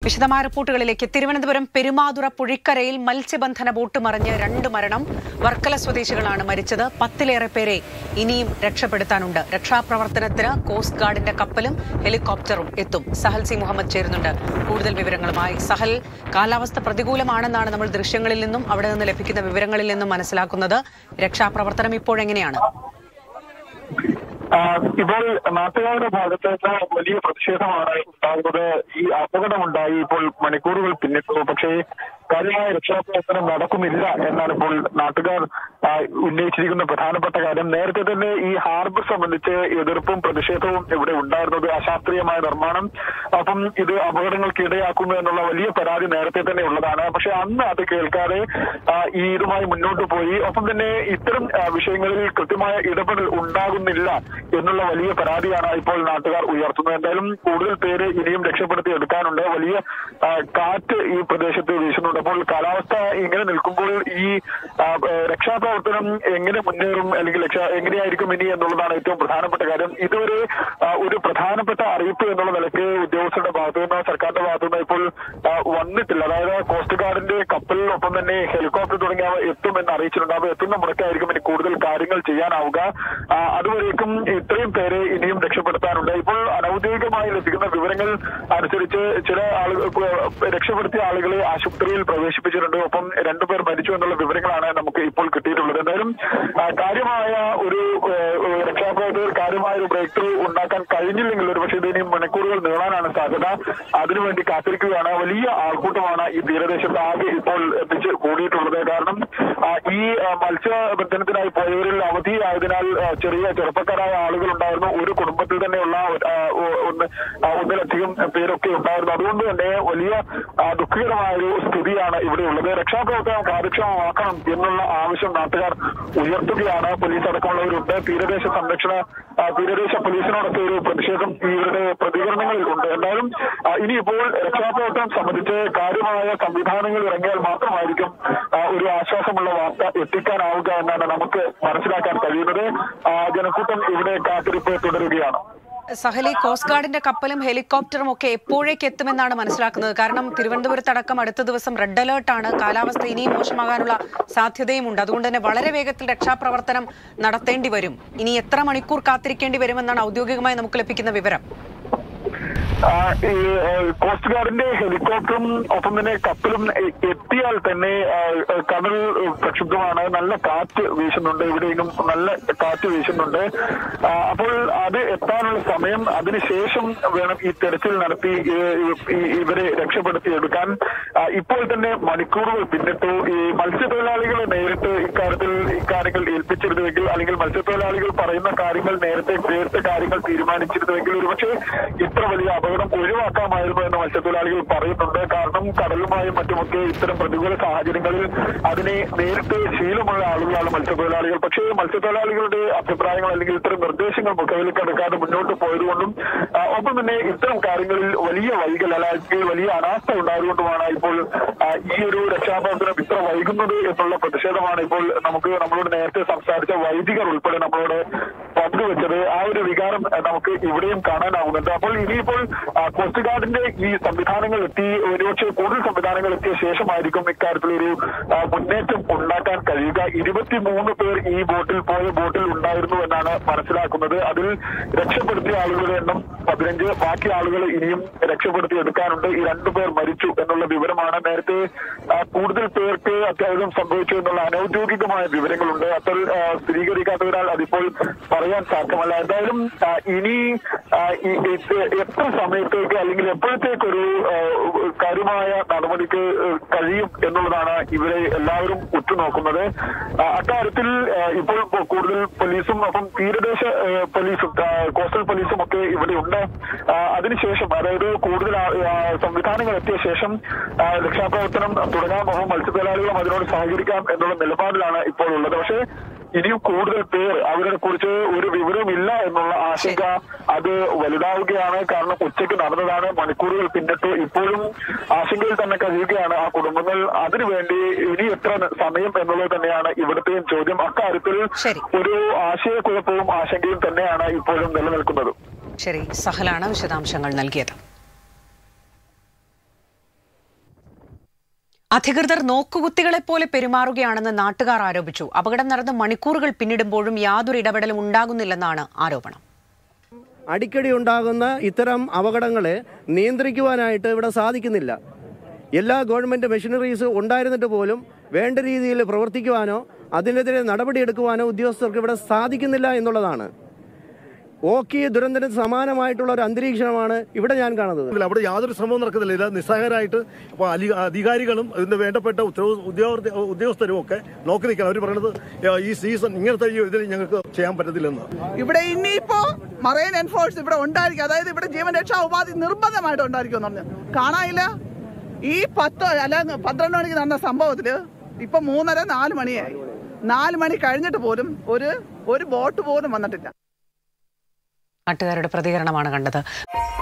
വിശദമായ റിപ്പോർട്ടുകളിലേക്ക് തിരുവനന്തപുരം പെരുമാതുറ പുഴിക്കരയിൽ മത്സ്യബന്ധന ബോട്ട് മറിഞ്ഞ് രണ്ട് മരണം വർക്കല സ്വദേശികളാണ് മരിച്ചത് പത്തിലേറെ പേരെ ഇനിയും രക്ഷപ്പെടുത്താനുണ്ട് രക്ഷാപ്രവർത്തനത്തിന് കോസ്റ്റ് ഗാർഡിന്റെ കപ്പലും ഹെലികോപ്റ്ററും എത്തും സഹൽ സി മുഹമ്മദ് ചേരുന്നുണ്ട് കൂടുതൽ വിവരങ്ങളുമായി സഹൽ കാലാവസ്ഥ പ്രതികൂലമാണെന്നാണ് നമ്മൾ ദൃശ്യങ്ങളിൽ നിന്നും അവിടെ നിന്ന് ലഭിക്കുന്ന വിവരങ്ങളിൽ നിന്നും മനസ്സിലാക്കുന്നത് രക്ഷാപ്രവർത്തനം ഇപ്പോഴെങ്ങനെയാണ് ആ, ഇപ്പോൾ നാട്ടുകാരുടെ ഭാഗത്ത് നിന്ന് വലിയ പ്രതിഷേധമാണ് ഉണ്ടാകുന്നത് ഈ അപകടമുണ്ടായി ഇപ്പോൾ മണിക്കൂറുകൾ പിന്നിട്ടു പക്ഷേ കാര്യമായ രക്ഷാപ്രവർത്തനം നടക്കുന്നില്ല എന്നാണ് ഇപ്പോൾ നാട്ടുകാർ ആ, ഉന്നയിച്ചിരിക്കുന്ന പ്രധാനപ്പെട്ട കാര്യം നേരത്തെ തന്നെ ഈ ഹാർബർ സംബന്ധിച്ച് എതിർപ്പും പ്രതിഷേധവും ഇവിടെ ഉണ്ടായിരുന്നത് അശാസ്ത്രീയമായ നിർമ്മാണം അപ്പം ഇത് അപകടങ്ങൾക്ക് ഇടയാക്കുന്നു എന്നുള്ള വലിയ പരാതി നേരത്തെ തന്നെ ഉള്ളതാണ് പക്ഷെ അന്ന് അത് കേൾക്കാതെ ആ, ഈ ഇതുമായി മുന്നോട്ട് പോയി ഒപ്പം തന്നെ ഇത്തരം ആ, വിഷയങ്ങളിൽ കൃത്യമായ ഇടപെടൽ ഉണ്ടാകുന്നില്ല എന്നുള്ള വലിയ പരാതിയാണ് ഇപ്പോൾ നാട്ടുകാർ ഉയർത്തുന്നത് എന്തായാലും കൂടുതൽ പേര് ഇനിയും രക്ഷപ്പെടുത്തി എടുക്കാനുണ്ട് വലിയ ആ, കാറ്റ് ഈ പ്രദേശത്ത് വീശുന്നുണ്ട് അപ്പോൾ കാലാവസ്ഥ ഇങ്ങനെ നിൽക്കുമ്പോൾ ഈ ആ, ഏ, രക്ഷാപ്രവർത്തനം എങ്ങനെ മുന്നേറും അല്ലെങ്കിൽ രക്ഷ എങ്ങനെയായിരിക്കും ഇനി എന്നുള്ളതാണ് ഏറ്റവും പ്രധാനപ്പെട്ട കാര്യം ഇതുവരെ ആ, ഒരു പ്രധാനപ്പെട്ട അറിയിപ്പ് എന്നുള്ള നിലയ്ക്ക് ഉദ്യോഗസ്ഥരുടെ ഭാഗത്തു നിന്ന് സർക്കാരിന്റെ ഭാഗത്തു നിന്ന് ഇപ്പോൾ ആ, വന്നിട്ടില്ല അതായത് കോസ്റ്റ് ഗാർഡിന്റെ കപ്പലിനൊപ്പം തന്നെ ഹെലികോപ്റ്റർ തുടങ്ങിയവ എത്തുമെന്ന് അറിയിച്ചിട്ടുണ്ട് അവ എത്തുന്ന മുറയ്ക്കായിരിക്കും ഇനി കൂടുതൽ കാര്യങ്ങൾ ചെയ്യാനാവുക ആ, അതുവരേക്കും ഇത്രയും പേരെ ഇനിയും രക്ഷപ്പെടുത്താനുണ്ട് ഇപ്പോൾ അനൌദ്യോഗികമായി ലഭിക്കുന്ന വിവരങ്ങൾ അനുസരിച്ച് ചില ആളുകൾ രക്ഷപ്പെടുത്തിയ ആളുകളെ ആശുപത്രിയിൽ പ്രവേശിപ്പിച്ചിട്ടുണ്ട് ഒപ്പം രണ്ടുപേർ മരിച്ചു എന്നുള്ള വിവരങ്ങളാണ് നമുക്ക് ഇപ്പോൾ കിട്ടിയിട്ടുള്ളത് എന്തായാലും ആ, കാര്യമായ ഒരു ഏഹ്, രക്ഷാപ്രവർത്തകർ കാര്യമായ ഒരു ബ്രേക്ക് ത്രൂ ഉണ്ടാക്കാൻ കഴിഞ്ഞില്ലെങ്കിൽ ഒരു പക്ഷേ ഇതിനി മണിക്കൂറുകൾ നീളാനാണ് സാധ്യത അതിനുവേണ്ടി കാത്തിരിക്കുകയാണ് വലിയ ആൾക്കൂട്ടമാണ് ഈ തീരദേശത്ത് ആകെ ഇപ്പോൾ എത്തിച്ച് കൂടിയിട്ടുള്ളത് കാരണം ആ, ഈ ആ, മത്സ്യബന്ധനത്തിനായി പോയവരിൽ അവധിയായതിനാൽ ആ, ചെറിയ ചെറുപ്പക്കാരായ ആളുകൾ ഉണ്ടായിരുന്നു ഒരു കുടുംബത്തിൽ തന്നെയുള്ള ആ, ഒ- ഒന്ന് ആ, ഒന്നിലധികം പേരൊക്കെ ഉണ്ടായിരുന്നു അതുകൊണ്ട് തന്നെ വലിയ ആ, ദുഃഖകരമായ ഒരു സ്ഥിതിയാണ് ഇവിടെ ഉള്ളത് രക്ഷാപ്രവർത്തനം കാര്യക്ഷമമാക്കണം എന്നുള്ള ആവശ്യം നാട്ടുകാർ ഉയർത്തുകയാണ് പോലീസ് അടക്കമുള്ളവരുണ്ട് തീരദേശ സംരക്ഷണ ആ, തീരദേശ പോലീസിനോടൊക്കെ ഒരു പ്രതിഷേധം ഇവരുടെ പ്രതികരണങ്ങളിൽ ഉണ്ട് എന്തായാലും ആ, ഇനിയിപ്പോൾ രക്ഷാപ്രവർത്തനം സംബന്ധിച്ച് കാര്യമായ സംവിധാനങ്ങൾ ഇറങ്ങിയാൽ മാത്രമായിരിക്കും ആ, ഒരു ആശ്വാസമുള്ള വാർത്ത എത്തിക്കാനാവുക എന്നാണ് നമുക്ക് മനസ്സിലാക്കാൻ കഴിയുന്നത് ആ, ജനക്കൂട്ടം ഇവിടെ കാത്തിരിപ്പ് തുടരുകയാണ് സഹലി കോസ്റ്റ് ഗാർഡിന്റെ കപ്പലും ഹെലികോപ്റ്ററും ഒക്കെ എപ്പോഴേക്ക് എത്തുമെന്നാണ് മനസ്സിലാക്കുന്നത് കാരണം തിരുവനന്തപുരത്തടക്കം അടുത്ത ദിവസം റെഡ് അലേർട്ടാണ് കാലാവസ്ഥ ഇനിയും മോശമാകാനുള്ള സാധ്യതയുമുണ്ട് അതുകൊണ്ട് തന്നെ വളരെ വേഗത്തിൽ രക്ഷാപ്രവർത്തനം നടത്തേണ്ടി വരും ഇനി എത്ര മണിക്കൂർ കാത്തിരിക്കേണ്ടി വരുമെന്നാണ് ഔദ്യോഗികമായി നമുക്ക് ലഭിക്കുന്ന വിവരം ആ, ഈ ആ, കോസ്റ്റ് ഗാർഡിന്റെ ഹെലികോപ്റ്ററും ഒപ്പം തന്നെ കപ്പലും എ- എത്തിയാൽ തന്നെ ആ, ആ, കടൽ പ്രക്ഷുബ്ധമാണ് നല്ല കാറ്റ് വീശുന്നുണ്ട് ഇവിടെയും നല്ല കാറ്റ് വീശുന്നുണ്ട് ആ, അപ്പോൾ അത് എത്താനുള്ള സമയം അതിനുശേഷം വേണം ഈ തെരച്ചിൽ നടത്തി ഈ- ഈ- ഇവരെ രക്ഷപ്പെടുത്തി എടുക്കാൻ ആ, ഇപ്പോൾ തന്നെ മണിക്കൂറുകൾ പിന്നിട്ടു ഈ മത്സ്യത്തൊഴിലാളികളെ നേരിട്ട് ഇക്കാര്യത്തിൽ ഇക്കാര്യങ്ങൾ ഏൽപ്പിച്ചിരുന്നുവെങ്കിൽ അല്ലെങ്കിൽ മത്സ്യത്തൊഴിലാളികൾ പറയുന്ന കാര്യങ്ങൾ നേരത്തെ നേരത്തെ കാര്യങ്ങൾ തീരുമാനിച്ചിരുന്നുവെങ്കിൽ ഒരുപക്ഷെ ഇത്ര വലിയ അപകടം ഒഴിവാക്കാമായിരുന്നു എന്ന് മത്സ്യത്തൊഴിലാളികൾ പറയുന്നുണ്ട് കാരണം കടലുമായും മറ്റുമൊക്കെ ഇത്തരം പ്രതികൂല സാഹചര്യങ്ങളിൽ അതിനെ നേരിട്ട് ശീലമുള്ള ആളുകളാണ് മത്സ്യത്തൊഴിലാളികൾ പക്ഷേ മത്സ്യത്തൊഴിലാളികളുടെ അഭിപ്രായങ്ങൾ അല്ലെങ്കിൽ ഇത്തരം നിർദ്ദേശങ്ങൾ മുഖവിലേക്കെടുക്കാതെ മുന്നോട്ട് പോയതുകൊണ്ടും ആ, ഒപ്പം തന്നെ ഇത്തരം കാര്യങ്ങളിൽ വലിയ വൈകൽ അല്ലെങ്കിൽ വലിയ അനാസ്ഥ ഉണ്ടായതുകൊണ്ടുമാണ് ഇപ്പോൾ ആ, ഈ ഒരു രക്ഷാപ്രവർത്തനം ഇത്ര വൈകുന്നത് എന്നുള്ള പ്രതിഷേധമാണ് ഇപ്പോൾ നമുക്ക് നമ്മളോട് നേരത്തെ സംസാരിച്ച വൈദികർ ഉൾപ്പെടെ നമ്മളോട് പങ്കുവെച്ചത് ആ ഒരു വികാരം ആ, നമുക്ക് ഇവിടെയും കാണാനാവുന്നുണ്ട് അപ്പോൾ ഇനിയിപ്പോൾ ആ, കോസ്റ്റ് ഗാർഡിന്റെ ഈ സംവിധാനങ്ങൾ എത്തി ഒരുപക്ഷെ കൂടുതൽ സംവിധാനങ്ങൾ എത്തിയ ശേഷമായിരിക്കും ഇക്കാര്യത്തിലൊരു ആ, മുന്നേറ്റം ഉണ്ടാക്കാൻ കഴിയുക ഇരുപത്തിമൂന്ന് പേർ ഈ ബോട്ടിൽ പോയ ബോട്ടിൽ ഉണ്ടായിരുന്നു എന്നാണ് മനസ്സിലാക്കുന്നത് അതിൽ രക്ഷപ്പെടുത്തിയ ആളുകളുടെ എണ്ണം പതിനഞ്ച് ബാക്കി ആളുകൾ ഇനിയും രക്ഷപ്പെടുത്തി എടുക്കാനുണ്ട് ഈ രണ്ടു പേർ മരിച്ചു എന്നുള്ള വിവരമാണ് നേരത്തെ ആ, കൂടുതൽ പേർക്ക് അത്യാവശ്യം സംഭവിച്ചു എന്നുള്ള അനൌദ്യോഗികമായ വിവരങ്ങളുണ്ട് അത്ര ആ, സ്ഥിരീകരിക്കാത്തതിനാൽ അതിപ്പോൾ പറയാൻ സാധ്യമല്ല എന്തായാലും ആ, ഇനി ആ, ഈ- ഇത് എത്ര സമയത്തേക്ക് അല്ലെങ്കിൽ എപ്പോഴത്തേക്കൊരു ആ, കാര്യമായ നടപടിക്ക് ആ, കഴിയും എന്നുള്ളതാണ് ഇവരെ എല്ലാവരും ഉറ്റുനോക്കുന്നത് ആ, അക്കാര്യത്തിൽ ആ, ഇപ്പോൾ കൂടുതൽ പോലീസും ഒപ്പം തീരദേശ ആ, പോലീസും ആ, കോസ്റ്റൽ പോലീസും ഒക്കെ ഇവിടെ ഉണ്ട് ആ, അതിനുശേഷം അതായത് കൂടുതൽ ആ- ആ, സംവിധാനങ്ങൾ എത്തിയ ശേഷം ആ, രക്ഷാപ്രവർത്തനം തുടങ്ങാൻ പോകും മത്സ്യത്തൊഴിലാളികളും അതിനോട് സഹകരിക്കാം എന്നുള്ള നിലപാടിലാണ് ഇപ്പോൾ ഉള്ളത് പക്ഷേ ഇനിയും കൂടുതൽ പേർ അവരെ കുറിച്ച് ഒരു വിവരവും ഇല്ല എന്നുള്ള ആശങ്ക അത് വലുതാവുകയാണ് കാരണം ഉച്ചയ്ക്ക് നടന്നതാണ് മണിക്കൂറുകൾ പിന്നിട്ടു ഇപ്പോഴും ആശങ്കയിൽ തന്നെ കഴിയുകയാണ് ആ കുടുംബങ്ങൾ അതിനുവേണ്ടി ഇനി എത്ര സമയം എന്നുള്ളത് തന്നെയാണ് ഇവിടുത്തെയും ചോദ്യം അക്കാര്യത്തിൽ ശരി. ഒരു ആശയക്കുഴപ്പവും ആശങ്കയും തന്നെയാണ് ഇപ്പോഴും നിലനിൽക്കുന്നത് ശരി സഹലാണ് വിശദാംശങ്ങൾ നൽകിയത് അധികൃതർ നോക്കുകുത്തികളെ പോലെ പെരുമാറുകയാണെന്ന് നാട്ടുകാർ ആരോപിച്ചു അപകടം നടന്ന് മണിക്കൂറുകൾ പിന്നിടുമ്പോഴും യാതൊരു ഇടപെടലും ഉണ്ടാകുന്നില്ലെന്നാണ് ആരോപണം അടിക്കടി ഉണ്ടാകുന്ന ഇത്തരം അപകടങ്ങളെ നിയന്ത്രിക്കുവാനായിട്ട് ഇവിടെ സാധിക്കുന്നില്ല എല്ലാ ഗവൺമെൻറ് മെഷീനറീസ് ഉണ്ടായിരുന്നിട്ട് പോലും വേണ്ട രീതിയിൽ പ്രവർത്തിക്കുവാനോ അതിനെതിരെ നടപടിയെടുക്കുവാനോ ഉദ്യോഗസ്ഥർക്ക് ഇവിടെ സാധിക്കുന്നില്ല എന്നുള്ളതാണ് ഓക്കി ദുരന്തത്തിന് സമാനമായിട്ടുള്ള ഒരു അന്തരീക്ഷമാണ് ഇവിടെ ഞാൻ കാണുന്നത് ഇല്ല, അവിടെ യാതൊരു ശ്രമവും നടക്കുന്നില്ല ഇത് നിസ്സഹായരായിട്ട് അപ്പോൾ അലി- അധികാരികളും ഇതിന്റെ വേണ്ടപ്പെട്ട ഉത്തരവ് ഉദ്യോഗ ഉദ്യോഗസ്ഥരും ഒക്കെ നോക്കി നിൽക്കണം അവർ പറയുന്നത് "ഏ, ഈ സീസൺ ഇങ്ങനത്തെ ഈ ഇതിൽ ഞങ്ങൾക്ക് ചെയ്യാൻ പറ്റത്തില്ലെന്ന് ഇവിടെ ഇനിയിപ്പോ മറൈൻ എൻഫോഴ്സ് ഇവിടെ ഉണ്ടായിരിക്കും അതായത് ഇവിടെ ജീവൻ രക്ഷാ ഉപാധി നിർബന്ധമായിട്ട് ഉണ്ടായിരിക്കും എന്ന് പറഞ്ഞു കാണാനില്ല ഈ പത്തോ അല്ല പന്ത്രണ്ട് മണിക്ക് നടന്ന സംഭവത്തില് ഇപ്പൊ മൂന്നര നാല് മണിയായി നാല് മണി കഴിഞ്ഞിട്ട് പോലും ഒരു ഒരു ബോട്ട് പോലും വന്നിട്ടില്ല നാട്ടുകാരുടെ പ്രതികരണമാണ് കണ്ടത്